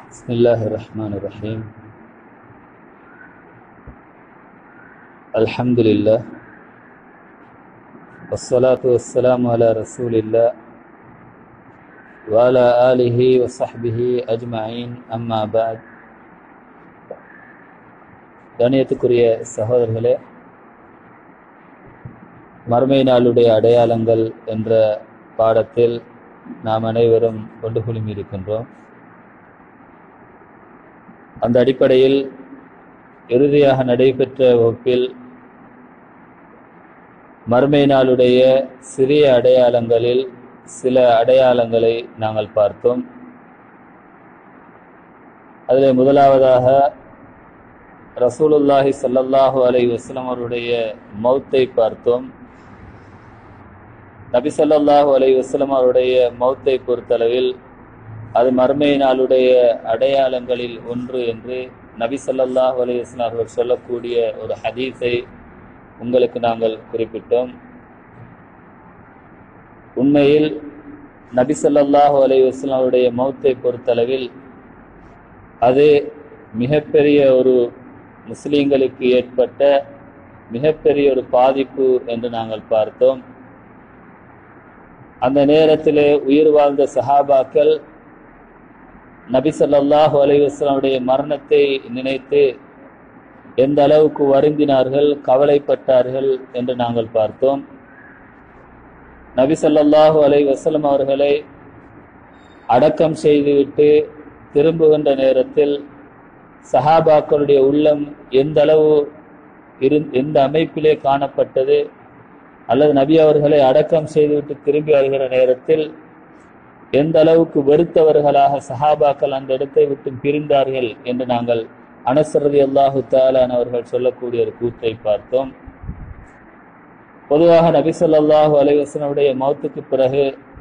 بسم الله الرحمن الرحيم الحمد لله والصلاة والسلام على رسول الله وعلى آله وصحبه أجمعين أما بعد கணியத்துக்குரிய சகோதரர்களே மறுமை நாளுடைய அடையாளங்கள் என்ற பாடத்தில் நாம் அனைவரும் கொண்டு குழுமி இருக்கின்றோம் அந்த அடிப்படையில் இறுதியாக நடைபெற்ற வகுப்பில் மறுமை நாளுடைய சிறிய அடையாளங்களில் சில அடையாளங்களை நாங்கள் பார்த்தோம் அதில் முதலாவதாக ரசூலுல்லாஹி ஸல்லல்லாஹு அலைஹி வஸல்லம் அவருடைய மௌத்தை பார்த்தோம் நபி ஸல்லல்லாஹு அலைஹி வஸல்லம் அவருடைய மௌத்தை பொறுத்தளவில் அது மறுமை நாளுடைய அடையாளங்களில் ஒன்று என்று நபி ஸல்லல்லாஹு அலைஹி வஸல்லம் அவர்கள் சொல்லக்கூடிய ஒரு ஹதீஸை உங்களுக்கு நாங்கள் குறிப்பிட்டோம் உண்மையில் நபி ஸல்லல்லாஹு அலைஹி வஸல்லம் அவருடைய மௌத்தை பொறுத்தளவில் அது மிகப்பெரிய ஒரு முஸ்லீம்களுக்கு ஏற்பட்ட மிகப்பெரிய ஒரு பாதிப்பு என்று நாங்கள் பார்த்தோம் அந்த நேரத்திலே உயிர் வாழ்ந்த சஹாபாக்கள் நபி ஸல்லல்லாஹு அலைஹி வஸல்லமுடைய மரணத்தை நினைத்து எந்த அளவுக்கு வருந்தினார்கள் கவலைப்பட்டார்கள் என்று நாங்கள் பார்த்தோம் நபி ஸல்லல்லாஹு அலைஹி வஸல்லம் அவர்களை அடக்கம் செய்துவிட்டு திரும்புகின்ற நேரத்தில் சஹாபாக்களுடைய உள்ளம் எந்த அளவு இரு எந்த அமைப்பிலே காணப்பட்டது அல்லது நபி அவர்களை அடக்கம் செய்துவிட்டு திரும்பி வருகிற நேரத்தில் எந்த அளவுக்கு வெறுத்தவர்களாக சஹாபாக்கள் அந்த இடத்தை விட்டு பிரிந்தார்கள் என்று நாங்கள் அனசரதி அல்லாஹு தாலான் அவர்கள் சொல்லக்கூடிய ஒரு கூத்தை பார்த்தோம் பொதுவாக நபி சொல்லாஹு அலைவசனுடைய மௌத்துக்கு பிறகு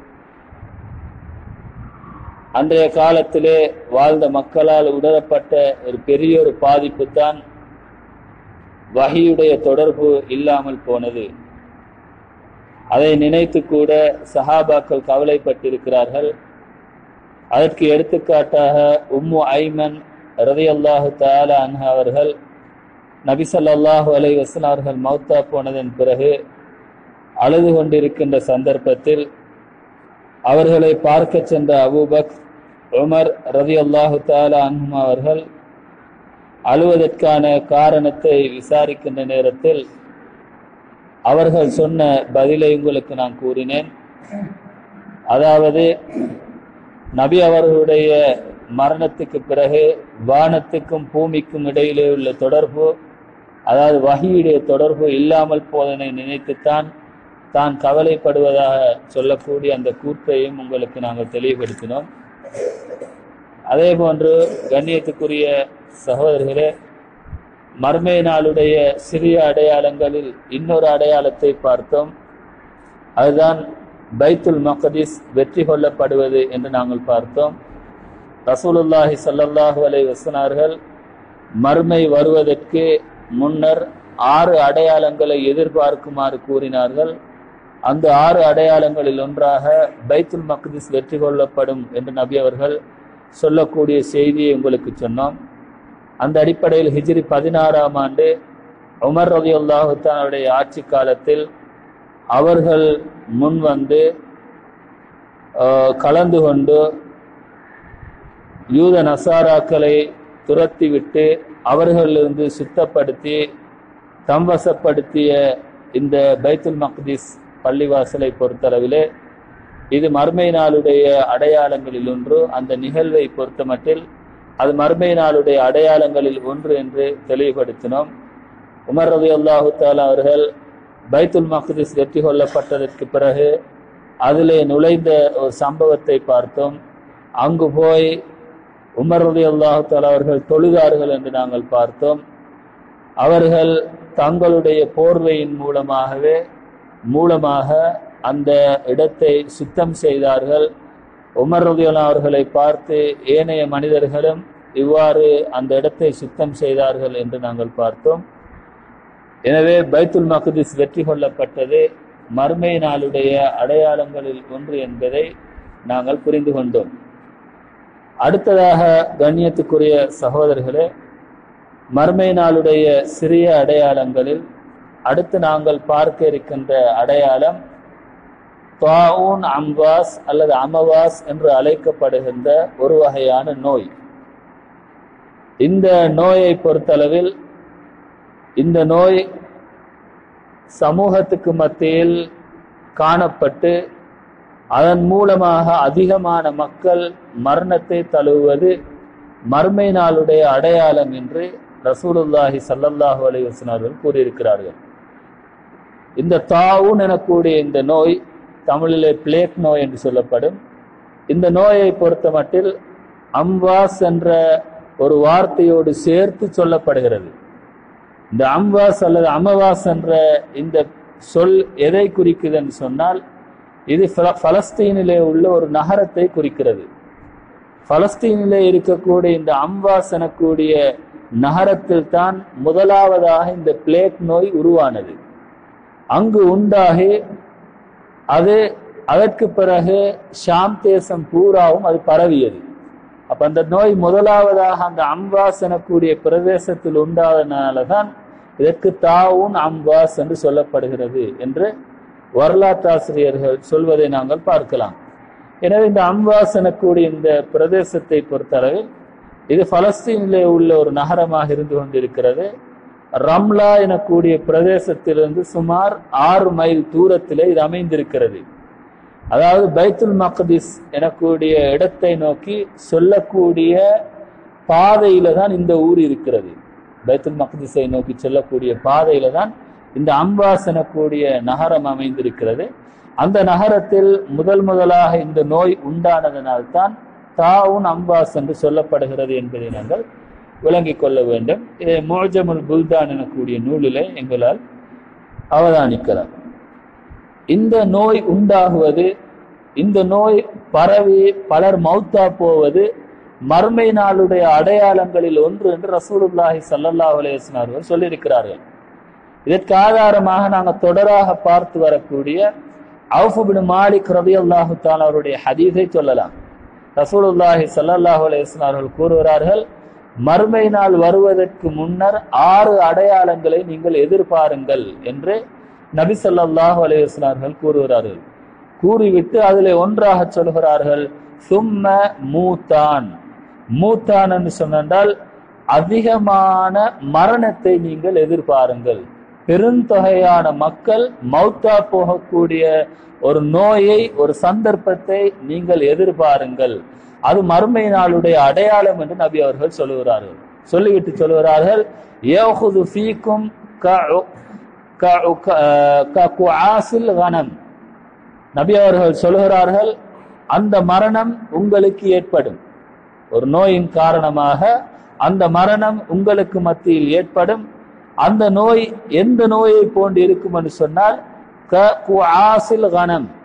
அன்றைய காலத்திலே வாழ்ந்த மக்களால் உணரப்பட்ட ஒரு பெரிய ஒரு பாதிப்பு தான் வகையுடைய தொடர்பு இல்லாமல் போனது அதை நினைத்து கூட சஹாபாக்கள் கவலைப்பட்டிருக்கிறார்கள் அதற்கு எடுத்துக்காட்டாக உம்மு ஐமன் ரதி அல்லாஹு தாலா அன்ஹா அவர்கள் நபி சொல்லாஹு அலை வசன் அவர்கள் மௌத்தா போனதன் பிறகு அழுது கொண்டிருக்கின்ற சந்தர்ப்பத்தில் அவர்களை பார்க்க சென்ற அபூபக் உமர் ரதி அல்லாஹு தாலா அன்ஹுமா அவர்கள் அழுவதற்கான காரணத்தை விசாரிக்கின்ற நேரத்தில் அவர்கள் சொன்ன பதிலை உங்களுக்கு நான் கூறினேன் அதாவது நபி அவர்களுடைய மரணத்துக்கு பிறகு வானத்துக்கும் பூமிக்கும் இடையிலே உள்ள தொடர்பு அதாவது வகையுடைய தொடர்பு இல்லாமல் போதனை நினைத்துத்தான் தான் கவலைப்படுவதாக சொல்லக்கூடிய அந்த கூற்றையும் உங்களுக்கு நாங்கள் தெளிவுபடுத்தினோம் அதே போன்று கண்ணியத்துக்குரிய சகோதரர்களே மர்மை நாளுடைய சிறிய அடையாளங்களில் இன்னொரு அடையாளத்தை பார்த்தோம் அதுதான் பைத்துல் மகதீஸ் வெற்றி கொள்ளப்படுவது என்று நாங்கள் பார்த்தோம் ரசூலுல்லாஹி சல்லல்லாஹு அலை வசனார்கள் மர்மை வருவதற்கு முன்னர் ஆறு அடையாளங்களை எதிர்பார்க்குமாறு கூறினார்கள் அந்த ஆறு அடையாளங்களில் ஒன்றாக பைத்துல் மக்திஸ் வெற்றி கொள்ளப்படும் என்று நபி அவர்கள் சொல்லக்கூடிய செய்தியை உங்களுக்கு சொன்னோம் அந்த அடிப்படையில் ஹிஜ்ரி பதினாறாம் ஆண்டு உமர் ரவி அல்லாஹுத்தானுடைய ஆட்சி காலத்தில் அவர்கள் முன் வந்து கலந்து கொண்டு யூத நசாராக்களை துரத்திவிட்டு அவர்களிலிருந்து சுத்தப்படுத்தி தம்வசப்படுத்திய இந்த பைத்துல் மக்தீஸ் பள்ளிவாசலை பொறுத்தளவிலே இது மர்மை நாளுடைய அடையாளங்களில் ஒன்று அந்த நிகழ்வை பொறுத்தமட்டில் அது மர்மை நாளுடைய அடையாளங்களில் ஒன்று என்று தெளிவுபடுத்தினோம் உமர் ரவி அல்லாஹு தாலா அவர்கள் பைத்துல் மக்திஸ் வெற்றி கொள்ளப்பட்டதற்கு பிறகு அதிலே நுழைந்த ஒரு சம்பவத்தை பார்த்தோம் அங்கு போய் உமர் ரவி அல்லாஹு தாலா அவர்கள் தொழுதார்கள் என்று நாங்கள் பார்த்தோம் அவர்கள் தங்களுடைய போர்வையின் மூலமாகவே மூலமாக அந்த இடத்தை சுத்தம் செய்தார்கள் உமர் ரதியுல்லா அவர்களை பார்த்து ஏனைய மனிதர்களும் இவ்வாறு அந்த இடத்தை சுத்தம் செய்தார்கள் என்று நாங்கள் பார்த்தோம் எனவே பைத்துல் மக்திஸ் வெற்றி கொள்ளப்பட்டது மர்மை நாளுடைய அடையாளங்களில் ஒன்று என்பதை நாங்கள் புரிந்து கொண்டோம் அடுத்ததாக கண்ணியத்துக்குரிய சகோதரர்களே மர்மை நாளுடைய சிறிய அடையாளங்களில் அடுத்து நாங்கள் பார்க்க இருக்கின்ற அடையாளம் தாவூன் அம்வாஸ் அல்லது அமவாஸ் என்று அழைக்கப்படுகின்ற ஒரு வகையான நோய் இந்த நோயை பொறுத்தளவில் இந்த நோய் சமூகத்துக்கு மத்தியில் காணப்பட்டு அதன் மூலமாக அதிகமான மக்கள் மரணத்தை தழுவுவது மர்மை நாளுடைய அடையாளம் என்று ரசூலுல்லாஹி சல்லல்லாஹு அலைவசன் அவர்கள் கூறியிருக்கிறார்கள் இந்த தாவூன் எனக்கூடிய இந்த நோய் தமிழிலே பிளேக் நோய் என்று சொல்லப்படும் இந்த நோயை பொறுத்த மட்டில் அம்வாஸ் என்ற ஒரு வார்த்தையோடு சேர்த்து சொல்லப்படுகிறது இந்த அம்வாஸ் அல்லது அமவாஸ் என்ற இந்த சொல் எதை குறிக்குதுன்னு சொன்னால் இது பலஸ்தீனிலே உள்ள ஒரு நகரத்தை குறிக்கிறது பலஸ்தீனிலே இருக்கக்கூடிய இந்த அம்வாஸ் எனக்கூடிய நகரத்தில் தான் முதலாவதாக இந்த பிளேக் நோய் உருவானது அங்கு உண்டாகி அது அதற்கு பிறகு ஷாம் தேசம் பூராவும் அது பரவியது அப்ப அந்த நோய் முதலாவதாக அந்த அம்பாஸ் எனக்கூடிய பிரதேசத்தில் உண்டாதனால தான் இதற்கு தாவும் அம்பாஸ் என்று சொல்லப்படுகிறது என்று வரலாற்றாசிரியர்கள் சொல்வதை நாங்கள் பார்க்கலாம் எனவே இந்த அம்பாஸ் எனக்கூடிய இந்த பிரதேசத்தை பொறுத்தளவில் இது பலஸ்தீனிலே உள்ள ஒரு நகரமாக இருந்து கொண்டிருக்கிறது ரம்லா எனக்கூடிய பிரதேசத்திலிருந்து சுமார் ஆறு மைல் தூரத்திலே இது அமைந்திருக்கிறது அதாவது பைத்துல் மக்திஸ் எனக்கூடிய இடத்தை நோக்கி சொல்லக்கூடிய பாதையில தான் இந்த ஊர் இருக்கிறது பைத்துல் மக்திஸை நோக்கி செல்லக்கூடிய பாதையில தான் இந்த அம்பாஸ் எனக்கூடிய நகரம் அமைந்திருக்கிறது அந்த நகரத்தில் முதல் முதலாக இந்த நோய் உண்டானதனால்தான் தாவுன் அம்பாஸ் என்று சொல்லப்படுகிறது என்பதை நாங்கள் விளங்கிக் கொள்ள வேண்டும் இதை மோஜமுல் புல்தான் எனக்கூடிய நூலிலே எங்களால் அவதானிக்கலாம் இந்த நோய் உண்டாகுவது இந்த நோய் பரவி பலர் மௌத்தா போவது மர்மை நாளுடைய அடையாளங்களில் ஒன்று என்று ரசூலுல்லாஹி சல்லல்லாஹு அலைஹி அவர்கள் சொல்லியிருக்கிறார்கள் இதற்கு ஆதாரமாக நாங்கள் தொடராக பார்த்து வரக்கூடிய அவுஃபுபின் மாலிக் ரவி அல்லாஹு அவருடைய ஹதீஸை சொல்லலாம் ரசூலுல்லாஹி சல்லல்லாஹு அலைஹி அவர்கள் கூறுகிறார்கள் மறுமை நாள் வருவதற்கு முன்னர் ஆறு அடையாளங்களை நீங்கள் எதிர்பாருங்கள் என்று நபி சொல்லாஹு அலையுஸ்லார்கள் கூறுகிறார்கள் கூறிவிட்டு அதில் ஒன்றாக சொல்கிறார்கள் சும்ம மூத்தான் மூத்தான் என்று சொன்னால் அதிகமான மரணத்தை நீங்கள் எதிர்பாருங்கள் பெருந்தொகையான மக்கள் மௌத்தா போகக்கூடிய ஒரு நோயை ஒரு சந்தர்ப்பத்தை நீங்கள் எதிர்பாருங்கள் அது மறுமை நாளுடைய அடையாளம் என்று நபி அவர்கள் சொல்லுகிறார்கள் சொல்லிவிட்டு சொல்லுகிறார்கள் ஏஹுது ஃபீக்கும் கனம் நபி அவர்கள் சொல்லுகிறார்கள் அந்த மரணம் உங்களுக்கு ஏற்படும் ஒரு நோயின் காரணமாக அந்த மரணம் உங்களுக்கு மத்தியில் ஏற்படும் அந்த நோய் எந்த நோயை போன்று இருக்கும் என்று சொன்னால் கனம்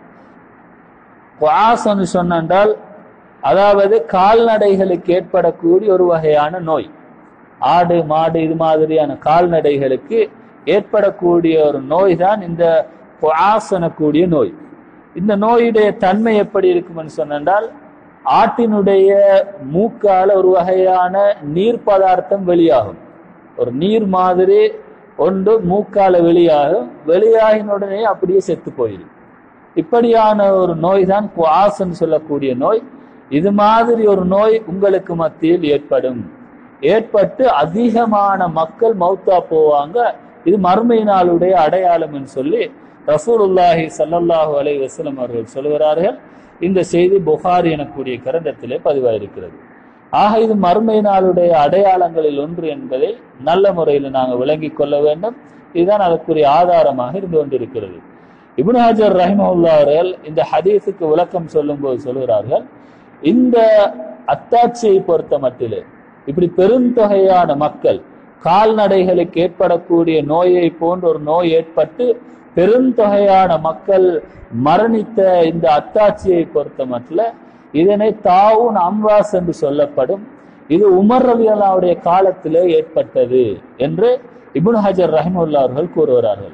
சொன்னால் அதாவது கால்நடைகளுக்கு ஏற்படக்கூடிய ஒரு வகையான நோய் ஆடு மாடு இது மாதிரியான கால்நடைகளுக்கு ஏற்படக்கூடிய ஒரு நோய் தான் இந்த ஆசனக்கூடிய நோய் இந்த நோயுடைய தன்மை எப்படி இருக்கும்னு சொன்னால் ஆட்டினுடைய மூக்கால ஒரு வகையான நீர் பதார்த்தம் வெளியாகும் ஒரு நீர் மாதிரி ஒன்று மூக்கால வெளியாகும் வெளியாகின உடனே அப்படியே செத்து போயிடும் இப்படியான ஒரு நோய் தான் குவாசன் சொல்லக்கூடிய நோய் இது மாதிரி ஒரு நோய் உங்களுக்கு மத்தியில் ஏற்படும் ஏற்பட்டு அதிகமான மக்கள் மௌத்தா போவாங்க இது மறுமை நாளுடைய அடையாளம் என்று சொல்லி ரசூலுல்லாஹி சல்லல்லாஹு அலை வசலம் அவர்கள் சொல்கிறார்கள் இந்த செய்தி புகாரி எனக்கூடிய கிரந்தத்திலே பதிவாயிருக்கிறது ஆக இது மறுமை நாளுடைய அடையாளங்களில் ஒன்று என்பதை நல்ல முறையில் நாங்கள் விளங்கிக் கொள்ள வேண்டும் இதுதான் அதற்குரிய ஆதாரமாக இருந்து கொண்டிருக்கிறது இப்னு ஹஜர் ரஹிமவுல்லா அவர்கள் இந்த ஹதீஸுக்கு விளக்கம் சொல்லும் போது சொல்கிறார்கள் இந்த அத்தாட்சியை பொறுத்த மட்டிலே இப்படி பெருந்தொகையான மக்கள் கால்நடைகளுக்கு ஏற்படக்கூடிய நோயை போன்ற ஒரு நோய் ஏற்பட்டு பெருந்தொகையான மக்கள் மரணித்த இந்த அத்தாட்சியை பொறுத்த மட்டும் இதனை தாவூன் அம்வாஸ் என்று சொல்லப்படும் இது உமர் ரவி அல்லாவுடைய காலத்திலே ஏற்பட்டது என்று இபுன் ஹஜர் ரஹிமுல்லா அவர்கள் கூறுகிறார்கள்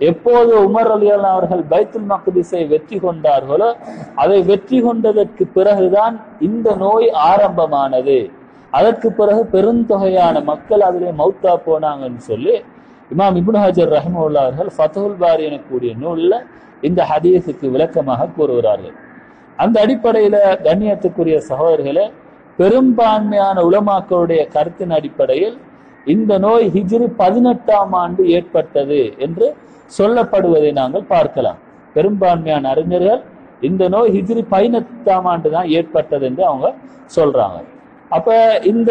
எப்போது உமர் அலி அவர்கள் பைத்துல் மக்திஸை வெற்றி கொண்டார்களோ அதை வெற்றி கொண்டதற்கு பிறகுதான் இந்த நோய் ஆரம்பமானது அதற்கு பிறகு பெருந்தொகையான மக்கள் அதிலே மௌத்தா போனாங்கன்னு சொல்லி இமாம் இப்னு ஹஜர் ரஹிமுல்லா அவர்கள் ஃபத்துல் பாரி எனக்கூடிய நூல்ல இந்த ஹதீஸுக்கு விளக்கமாக கூறுகிறார்கள் அந்த அடிப்படையில கண்ணியத்துக்குரிய சகோதரர்களே பெரும்பான்மையான உலமாக்களுடைய கருத்தின் அடிப்படையில் இந்த நோய் ஹிஜ்ரி பதினெட்டாம் ஆண்டு ஏற்பட்டது என்று சொல்லப்படுவதை நாங்கள் பார்க்கலாம் பெரும்பான்மையான அறிஞர்கள் இந்த நோய் ஹிஜ்ரி பதினெட்டாம் ஆண்டு தான் ஏற்பட்டது என்று அவங்க சொல்றாங்க அப்ப இந்த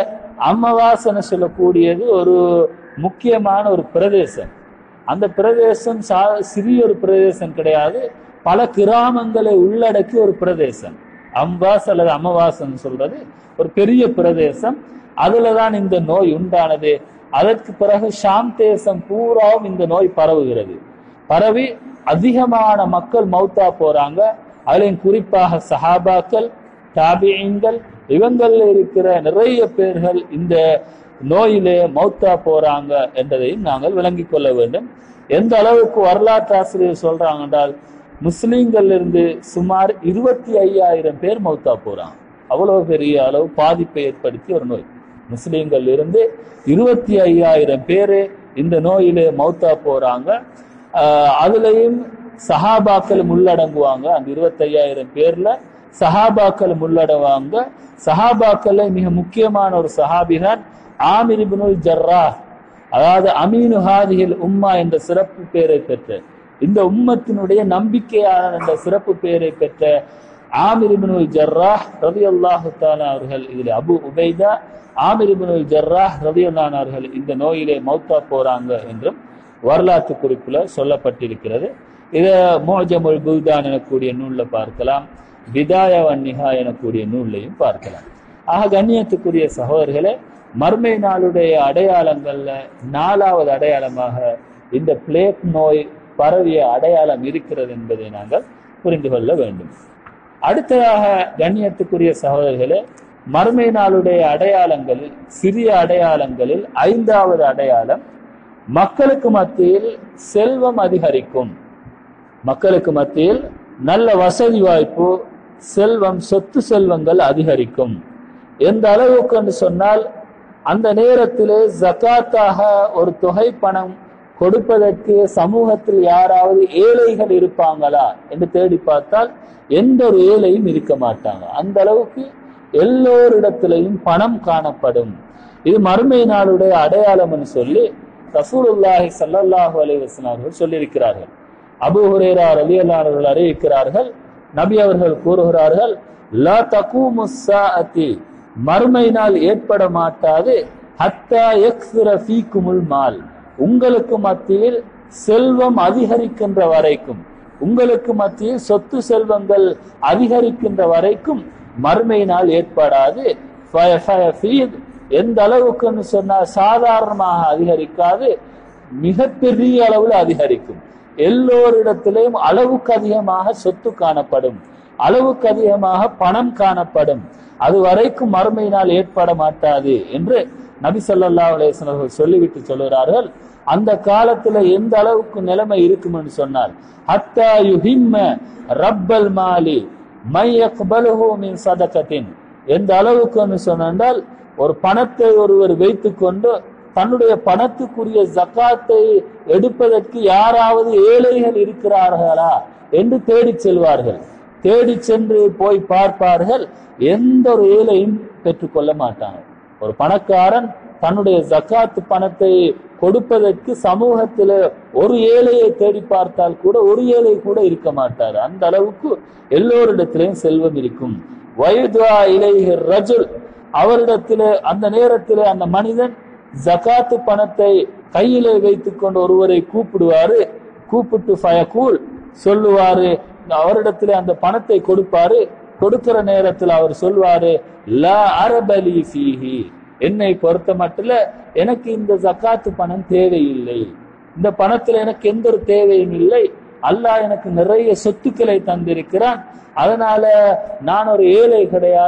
அமாவாசனை சொல்லக்கூடியது ஒரு முக்கியமான ஒரு பிரதேசம் அந்த பிரதேசம் சா சிறிய ஒரு பிரதேசம் கிடையாது பல கிராமங்களை உள்ளடக்கிய ஒரு பிரதேசம் அம்பாஸ் அல்லது அமாவாசன் சொல்றது ஒரு பெரிய பிரதேசம் அதுல தான் இந்த நோய் உண்டானது அதற்கு பிறகு ஷாம் தேசம் பூராவும் இந்த நோய் பரவுகிறது பரவி அதிகமான மக்கள் மௌத்தா போறாங்க அதுலயும் குறிப்பாக சஹாபாக்கள் தாபியங்கள் இவங்கள்ல இருக்கிற நிறைய பேர்கள் இந்த நோயிலே மௌத்தா போறாங்க என்பதையும் நாங்கள் விளங்கிக் கொள்ள வேண்டும் எந்த அளவுக்கு வரலாற்று ஆசிரியர் சொல்றாங்க என்றால் முஸ்லீம்கள் இருந்து சுமார் இருபத்தி ஐயாயிரம் பேர் மௌத்தா போறாங்க அவ்வளவு பெரிய அளவு பாதிப்பை ஏற்படுத்திய ஒரு நோய் முஸ்லீம்கள் இருந்து இருபத்தி ஐயாயிரம் பேரு இந்த நோயிலே மௌத்தா போறாங்க ஆஹ் அதுலயும் சஹாபாக்களும் உள்ளடங்குவாங்க அந்த இருபத்தி ஐயாயிரம் பேர்ல சஹாபாக்களும் உள்ளடங்குவாங்க சஹாபாக்கள்ல மிக முக்கியமான ஒரு சஹாபிதான் ஆமிர் இப்னுல் ஜர்ரா அதாவது அமீனு ஹாதிஹில் உம்மா என்ற சிறப்பு பெயரை பெற்ற இந்த உம்மத்தினுடைய நம்பிக்கையாளர் என்ற சிறப்பு பெயரை பெற்ற ஆமிர் இப்னுல் ஜர்ராஹ் ரலியல்லாஹு தஆலா அவர்கள் இதில் அபு உபைதா ஆமிர் இப்னுல் ஜர்ராஹ் ரலியல்லாஹு அவர்கள் இந்த நோயிலே மௌத்தா போறாங்க என்றும் வரலாற்று குறிப்புல சொல்லப்பட்டிருக்கிறது இத மோஜமுல் புல்தான் எனக்கூடிய நூல்ல பார்க்கலாம் விதாய வன்னிகா எனக்கூடிய நூல்லையும் பார்க்கலாம் ஆக கண்ணியத்துக்குரிய சகோதரர்களே மர்மை நாளுடைய அடையாளங்கள்ல நாலாவது அடையாளமாக இந்த பிளேக் நோய் பரவிய அடையாளம் இருக்கிறது என்பதை நாங்கள் புரிந்து கொள்ள வேண்டும் அடுத்ததாக கண்ணியத்துக்குரிய சகோதரர்களே மர்மை நாளுடைய அடையாளங்களில் சிறிய அடையாளங்களில் ஐந்தாவது அடையாளம் மக்களுக்கு மத்தியில் செல்வம் அதிகரிக்கும் மக்களுக்கு மத்தியில் நல்ல வசதி வாய்ப்பு செல்வம் சொத்து செல்வங்கள் அதிகரிக்கும் எந்த அளவுக்கு என்று சொன்னால் அந்த நேரத்திலே ஜக்காத்தாக ஒரு தொகை பணம் கொடுப்பதற்கு சமூகத்தில் யாராவது ஏழைகள் இருப்பாங்களா என்று தேடி பார்த்தால் எந்த ஒரு ஏழையும் இருக்க மாட்டாங்க அந்த அளவுக்கு எல்லோரிடத்திலையும் பணம் காணப்படும் இது மறுமை நாளுடைய அடையாளம் சொல்லி ரசூலுல்லாஹி ஸல்லல்லாஹு அலைஹி வஸல்லம் அவர்கள் சொல்லியிருக்கிறார்கள் அபூ ஹுரைரா ரலியல்லாஹு அவர்கள் அறிவிக்கிறார்கள் நபி அவர்கள் கூறுகிறார்கள் லா தகூமு ஸாஅத்தி மறுமை நாள் ஏற்பட மாட்டாது ஹத்தா யக்ஸுர ஃபீக்குமுல் மால் உங்களுக்கு மத்தியில் செல்வம் அதிகரிக்கின்ற வரைக்கும் உங்களுக்கு மத்தியில் சொத்து செல்வங்கள் அதிகரிக்கின்ற வரைக்கும் மறுமை நாள் ஏற்படாது ஃப- ஃப- ஃபீத் எந்த அளவுக்குன்னு சொன்னா சாதாரணமாக அதிகரிக்காது மிகப்பெரிய அளவில் அதிகரிக்கும் எல்லோரிடத்திலேயும் அளவுக்கு அதிகமாக சொத்து காணப்படும் அளவுக்கு அதிகமாக பணம் காணப்படும் அது வரைக்கும் மறுமையினால் ஏற்பட மாட்டாது என்று நபி ஸல்லல்லாஹு அலைஹி வஸல்லம் அவர்கள் சொல்லிவிட்டு சொல்கிறார்கள் அந்த காலத்துல எந்த அளவுக்கு நிலைமை இருக்கும்னு சொன்னார் ஹத்தா யுஹிம்ம ரப்பல் மாலி மை யக்பலுஹு மின் சதகத்தின் எந்த அளவுக்குன்னு சொன்னால் ஒரு பணத்தை ஒருவர் வைத்துக்கொண்டு தன்னுடைய பணத்துக்குரிய ஜக்காத்தை எடுப்பதற்கு யாராவது ஏழைகள் இருக்கிறார்களா என்று தேடிச் செல்வார்கள் தேடி சென்று போய் பார்ப்பார்கள் எந்த ஒரு ஏழையும் பெற்றுக்கொள்ள மாட்டாங்க ஒரு பணக்காரன் தன்னுடைய ஜக்காத் பணத்தை கொடுப்பதற்கு சமூகத்தில ஒரு ஏழையை தேடி பார்த்தால் கூட ஒரு ஏழை கூட இருக்க மாட்டார் அந்த அளவுக்கு எல்லோரிடத்திலையும் செல்வம் இருக்கும் வயதுவா இலைஹி ரஜுல் அவரிடத்திலே அந்த நேரத்திலே அந்த மனிதன் ஜகாத்து பணத்தை கையிலே வைத்துக்கொண்டு ஒருவரை கூப்பிடுவாரு கூப்பிட்டு ஃபயகூல் சொல்லுவாரு அவரிடத்திலே அந்த பணத்தை கொடுப்பாரு கொடுக்கிற நேரத்தில் அவர் சொல்வாரு லா அரபலி ஃபீஹி என்னை பொறுத்த மட்டும் எனக்கு இந்த ஜக்காத்து பணம் தேவையில்லை இந்த பணத்துல எனக்கு எந்த ஒரு தேவையும் இல்லை அல்லாஹ் எனக்கு நிறைய சொத்துக்களை தந்திருக்கிறான் அதனால நான் ஒரு ஏழை கிடையாது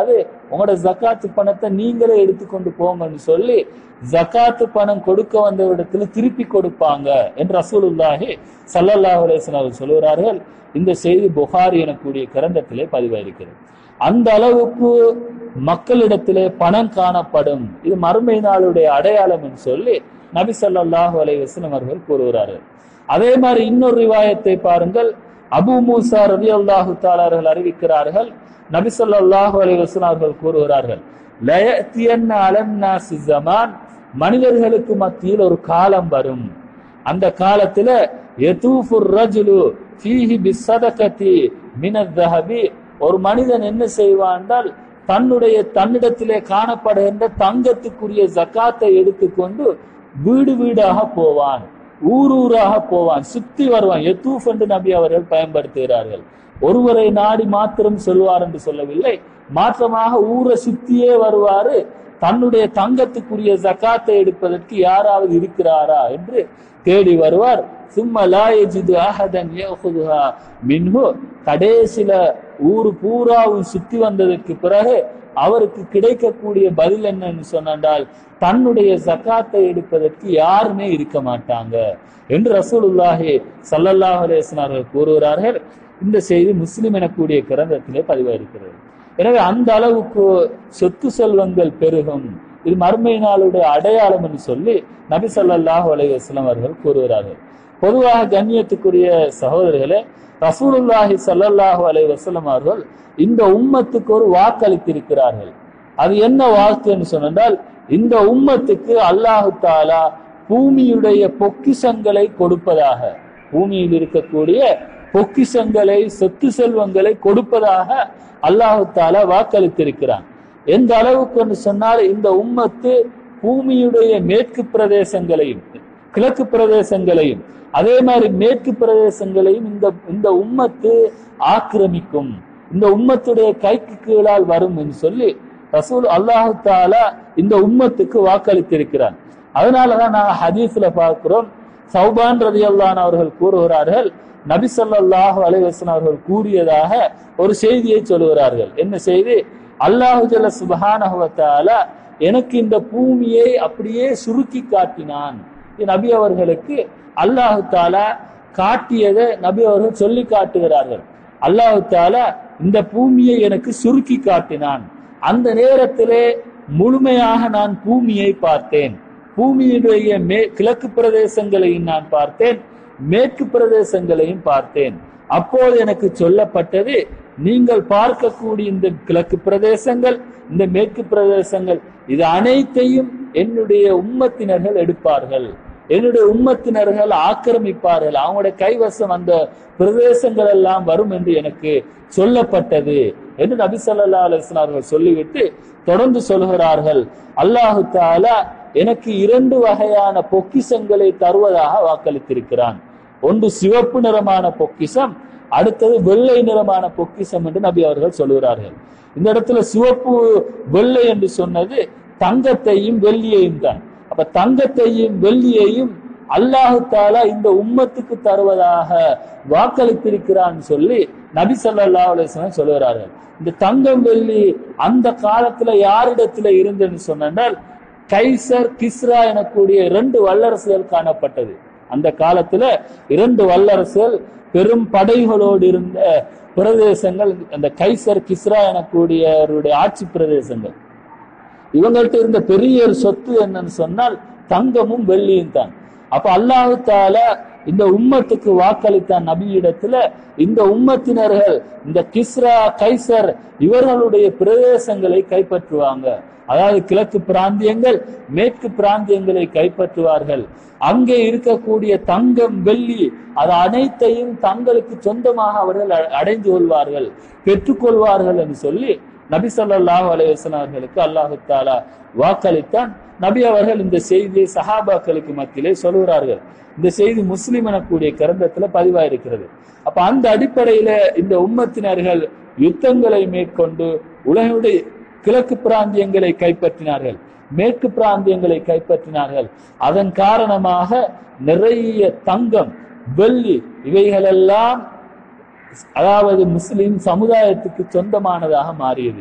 உங்களோட ஜக்காத்து பணத்தை நீங்களே எடுத்துக்கொண்டு போங்கன்னு சொல்லி ஜக்காத்து பணம் கொடுக்க வந்த இடத்துல திருப்பி கொடுப்பாங்க என்று ரசூலுல்லாஹி ஸல்லல்லாஹு அலைஹி வஸல்லம் அவர்கள் சொல்கிறார்கள் இந்த செய்தி புகாரி எனக்கூடிய கிரந்தத்திலே பதிவாயிருக்கிறது அந்த அளவுக்கு மக்களிடத்திலே பணம் காணப்படும் இது மறுமை நாளுடைய அடையாளம் என்று சொல்லி நபி ஸல்லல்லாஹு அலைஹி வஸல்லம் அவர்கள் கூறுகிறார்கள் அதே மாதிரி இன்னொரு ரிவாயத்தை பாருங்கள் அபு மூசா ரலியல்லாஹு தஆலா அவர்கள் அறிவிக்கிறார்கள் நபி ஸல்லல்லாஹு அலைஹி வஸல்லம் அவர்கள் கூறுகிறார்கள் லயத்தியன்ன அலன்னாசி ஜமான் மனிதர்களுக்கு மத்தியில் ஒரு காலம் வரும் அந்த காலத்துல யதூஃபுர் ரஜுலு ஃபீஹி பிஸ்ஸதகதி மினத்-தஹபி ஒரு மனிதன் என்ன செய்வான்டால் தன்னுடைய தன்னிடத்திலே காணப்படுகின்ற தங்கத்துக்குரிய ஜக்காத்தை எடுத்துக்கொண்டு வீடு வீடாக போவான் ஊர் ஊராக போவான் சுத்தி வருவான் எத்தூஃப் என்று நபி அவர்கள் பயன்படுத்துகிறார்கள் ஒருவரை நாடி மாத்திரம் சொல்வார் என்று சொல்லவில்லை மாற்றமாக ஊரை சுத்தியே வருவாரு தன்னுடைய தங்கத்துக்குரிய ஜக்காத்தை எடுப்பதற்கு யாராவது இருக்கிறாரா என்று தேடி வருவார் சும்மா லா யஜிது அஹதன் யஅஹுதுஹா மின்ஹு கடைசில ஊர் பூராவும் சுத்தி வந்ததற்கு பிறகு அவருக்கு கிடைக்கக்கூடிய பதில் என்னன்னு சொன்னால் தன்னுடைய ஜக்காத்தை எடுப்பதற்கு யாருமே இருக்க மாட்டாங்க என்று ரசூலுல்லாஹி ஸல்லல்லாஹு அலைஹி வஸல்லம் அவர்கள் கூறுகிறார்கள் இந்த செய்தி முஸ்லிம் எனக்கூடிய கிரந்தத்திலே பதிவாயிருக்கிறது எனவே அந்த அளவுக்கு சொத்து செல்வங்கள் பெருகும் இது மறுமை நாளுடைய அடையாளம் என்று சொல்லி நபி ஸல்லல்லாஹு அலைஹி வஸல்லம் அவர்கள் கூறுகிறார்கள் பொதுவாக கண்ணியத்துக்குரிய சகோதரர்களே ரசூலுல்லாஹி ஸல்லல்லாஹு அலைஹி வஸல்லம் அவர்கள் இந்த உம்மத்துக்கு ஒரு வாக்களித்திருக்கிறார்கள் அது என்ன வாக்கு என்று சொன்னால் இந்த உம்மத்துக்கு அல்லாஹு தாலா பூமியுடைய பொக்கிஷங்களை கொடுப்பதாக பூமியில் இருக்கக்கூடிய பொக்கிஷங்களை சொத்து செல்வங்களை கொடுப்பதாக அல்லாஹு தாலா வாக்களித்திருக்கிறான் எந்த அளவுக்கு என்று சொன்னால் இந்த உம்மத்து பூமியுடைய மேற்கு பிரதேசங்களையும் கிழக்கு பிரதேசங்களையும் அதே மாதிரி மேற்கு பிரதேசங்களையும் இந்த இந்த உம்மத்து ஆக்கிரமிக்கும் இந்த உம்மத்துடைய கைக்கு கீழால் வரும் என்று சொல்லி ரசூல் அல்லாஹு தாலா இந்த உம்மத்துக்கு வாக்களித்திருக்கிறான் அதனாலதான் நாங்கள் ஹதீஸ்ல பார்க்கிறோம் சௌபான் ரதி அவர்கள் கூறுகிறார்கள் நபி ஸல்லல்லாஹு அலைஹி வஸல்லம் அவர்கள் கூறியதாக ஒரு செய்தியை சொல்லுகிறார்கள் என்ன செய்தி அல்லாஹு ஜல்ல சுப்ஹானஹு வ தஆலா எனக்கு இந்த பூமியை அப்படியே சுருக்கி காட்டினான் இது நபி அவர்களுக்கு அல்லாஹு தாலா காட்டியதை நபி அவர்கள் சொல்லி காட்டுகிறார்கள் அல்லாஹு தாலா இந்த பூமியை எனக்கு சுருக்கி காட்டினான் அந்த நேரத்திலே முழுமையாக நான் பூமியை பார்த்தேன் பூமியுடைய மே கிழக்கு பிரதேசங்களையும் நான் பார்த்தேன் மேற்கு பிரதேசங்களையும் பார்த்தேன் அப்போது எனக்கு சொல்லப்பட்டது நீங்கள் பார்க்கக்கூடிய இந்த கிழக்கு பிரதேசங்கள் இந்த மேற்கு பிரதேசங்கள் இது அனைத்தையும் என்னுடைய உம்மத்தினர்கள் எடுப்பார்கள் என்னுடைய உம்மத்தினர்கள் ஆக்கிரமிப்பார்கள் அவங்களுடைய கைவசம் அந்த பிரதேசங்கள் எல்லாம் வரும் என்று எனக்கு சொல்லப்பட்டது என்று நபி ஸல்லல்லாஹு அலைஹி வஸல்லம் அவர்கள் சொல்லிவிட்டு தொடர்ந்து சொல்கிறார்கள் அல்லாஹு தாலா எனக்கு இரண்டு வகையான பொக்கிஷங்களை தருவதாக வாக்களித்திருக்கிறான் ஒன்று சிவப்பு நிறமான பொக்கிஷம் அடுத்தது வெள்ளை நிறமான பொக்கிஷம் என்று நபி அவர்கள் சொல்கிறார்கள் இந்த இடத்துல சிவப்பு வெள்ளை என்று சொன்னது தங்கத்தையும் வெள்ளியையும் தான் அப்ப தங்கத்தையும் வெள்ளியையும் அல்லாஹு தாலா இந்த உம்மத்துக்கு தருவதாக வாக்களித்திருக்கிறான் சொல்லி நபி ஸல்லல்லாஹு அலைஹி வஸல்லம் சொல்கிறார்கள் இந்த தங்கம் வெள்ளி அந்த காலத்துல யாரிடத்துல இருந்துன்னு சொன்னால் கைசர் கிஸ்ரா எனக்கூடிய இரண்டு வல்லரசுகள் காணப்பட்டது அந்த காலத்துல இரண்டு வல்லரசுகள் பெரும் படைகளோடு இருந்த பிரதேசங்கள் அந்த கைசர் கிஸ்ரா எனக்கூடியவருடைய ஆட்சி பிரதேசங்கள் இவங்கள்ட்ட இருந்த பெரிய ஒரு சொத்து என்னன்னு சொன்னால் தங்கமும் வெள்ளியும் தான் அப்ப அல்லாஹு தாலா இந்த உம்மத்துக்கு வாக்களித்தான் நபியிடத்துல இந்த உம்மத்தினர்கள் இந்த கிஸ்ரா கைசர் இவர்களுடைய பிரதேசங்களை கைப்பற்றுவாங்க அதாவது கிழக்கு பிராந்தியங்கள் மேற்கு பிராந்தியங்களை கைப்பற்றுவார்கள் அங்கே இருக்கக்கூடிய தங்கம் வெள்ளி அது அனைத்தையும் தங்களுக்கு சொந்தமாக அவர்கள் அ- அடைந்து கொள்வார்கள் பெற்றுக்கொள்வார்கள் என்று சொல்லி நபி ஸல்லல்லாஹு அலைஹி வஸல்லம் அவர்களுக்கு அல்லாஹு தாலா வாக்களித்தான் நபி அவர்கள் இந்த செய்தியை சஹாபாக்களுக்கு மத்தியிலே சொல்கிறார்கள் இந்த செய்தி முஸ்லிம் எனக்கூடிய கிரந்தத்துல பதிவாயிருக்கிறது அப்ப அந்த அடிப்படையில இந்த உம்மத்தினர்கள் யுத்தங்களை மேற்கொண்டு உலகுடைய கிழக்கு பிராந்தியங்களை கைப்பற்றினார்கள் மேற்கு பிராந்தியங்களை கைப்பற்றினார்கள் அதன் காரணமாக நிறைய தங்கம் வெள்ளி இவைகளெல்லாம் அதாவது முஸ்லிம் சமுதாயத்துக்கு சொந்தமானதாக மாறியது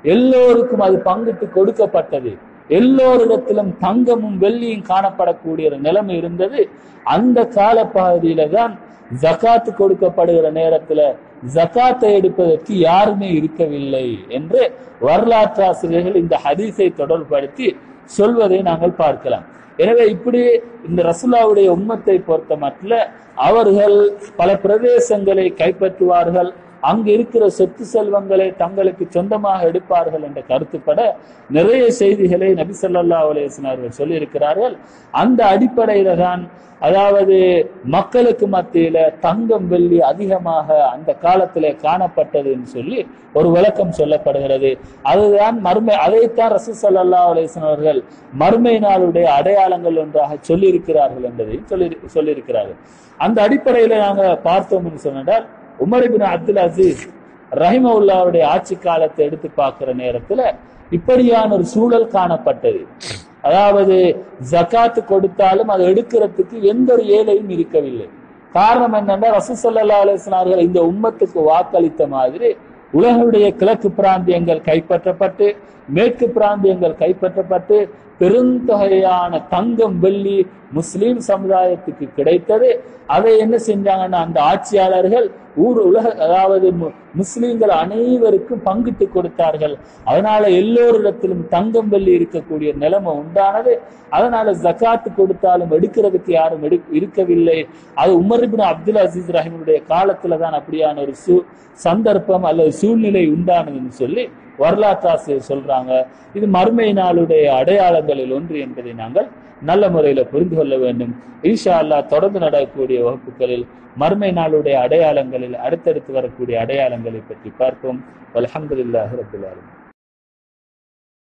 எல்லோருக்கும் அது பங்கிட்டு கொடுக்கப்பட்டது எல்லோரிடத்திலும் தங்கமும் வெள்ளியும் காணப்படக்கூடிய ஒரு நிலைமை இருந்தது அந்த கால பகுதியில தான் ஜகாத்து கொடுக்கப்படுகிற நேரத்துல ஜகாத்தை எடுப்பதற்கு யாருமே இருக்கவில்லை என்று வரலாற்றாசிரியர்கள் இந்த ஹதீஸை தொடர்படுத்தி சொல்வதை நாங்கள் பார்க்கலாம் எனவே இப்படி இந்த ரசுல்லாவுடைய உம்மத்தை பொறுத்த மட்டும் அவர்கள் பல பிரதேசங்களை கைப்பற்றுவார்கள் அங்கு இருக்கிற சொத்து செல்வங்களை தங்களுக்கு சொந்தமாக எடுப்பார்கள் என்ற கருத்துப்பட நிறைய செய்திகளை நபி சொல்லா அலிஸ்லாம் அவர்கள் சொல்லியிருக்கிறார்கள் அந்த அடிப்படையில தான் அதாவது மக்களுக்கு மத்தியில தங்கம் வெள்ளி அதிகமாக அந்த காலத்திலே காணப்பட்டதுன்னு சொல்லி ஒரு விளக்கம் சொல்லப்படுகிறது அதுதான் மர்மை அதைத்தான் ரசூ சல்லா அலிஸ்லாம் அவர்கள் மர்மை நாளுடைய அடையாளங்கள் ஒன்றாக சொல்லியிருக்கிறார்கள் என்பதையும் சொல்லி சொல்லியிருக்கிறார்கள் அந்த அடிப்படையில நாங்க பார்த்தோம்னு சொன்னால் உமர் இபின் அப்துல் அசீஸ் ரஹிமவுல்லாவுடைய ஆட்சி காலத்தை எடுத்து பார்க்கிற நேரத்துல இப்படியான ஒரு சூழல் காணப்பட்டது அதாவது ஜக்காத்து கொடுத்தாலும் அதை எடுக்கிறதுக்கு எந்த ஒரு ஏழையும் இருக்கவில்லை காரணம் என்னன்னா ரசூசல்லா அலிஸ்லார்கள் இந்த உம்மத்துக்கு வாக்களித்த மாதிரி உலகுடைய கிழக்கு பிராந்தியங்கள் கைப்பற்றப்பட்டு மேற்கு பிராந்தியங்கள் கைப்பற்றப்பட்டு பெருந்தொகையான தங்கம் வெள்ளி முஸ்லீம் சமுதாயத்துக்கு கிடைத்தது அதை என்ன செஞ்சாங்கன்னா அந்த ஆட்சியாளர்கள் ஊர் உலக அதாவது முஸ்லீம்கள் அனைவருக்கும் பங்கிட்டு கொடுத்தார்கள் அதனால எல்லோரிடத்திலும் தங்கம் வெள்ளி இருக்கக்கூடிய நிலைமை உண்டானது அதனால ஜக்காத்து கொடுத்தாலும் எடுக்கிறதுக்கு யாரும் எடு இருக்கவில்லை அது உமர் பின் அப்துல் அசீஸ் ரஹீமுடைய காலத்துல தான் அப்படியான ஒரு சூ சந்தர்ப்பம் அல்லது சூழ்நிலை உண்டானதுன்னு சொல்லி வரலாற்றாசிரியர் சொல்றாங்க இது மறுமை நாளுடைய அடையாளங்களில் ஒன்று என்பதை நாங்கள் நல்ல முறையில புரிந்து கொள்ள வேண்டும் ஈஷா அல்லா தொடர்ந்து நடக்கக்கூடிய வகுப்புகளில் மறுமை நாளுடைய அடையாளங்களில் அடுத்தடுத்து வரக்கூடிய அடையாளங்களை பற்றி பார்ப்போம் அலமதுல்லாஹி ரபுல்லாலும்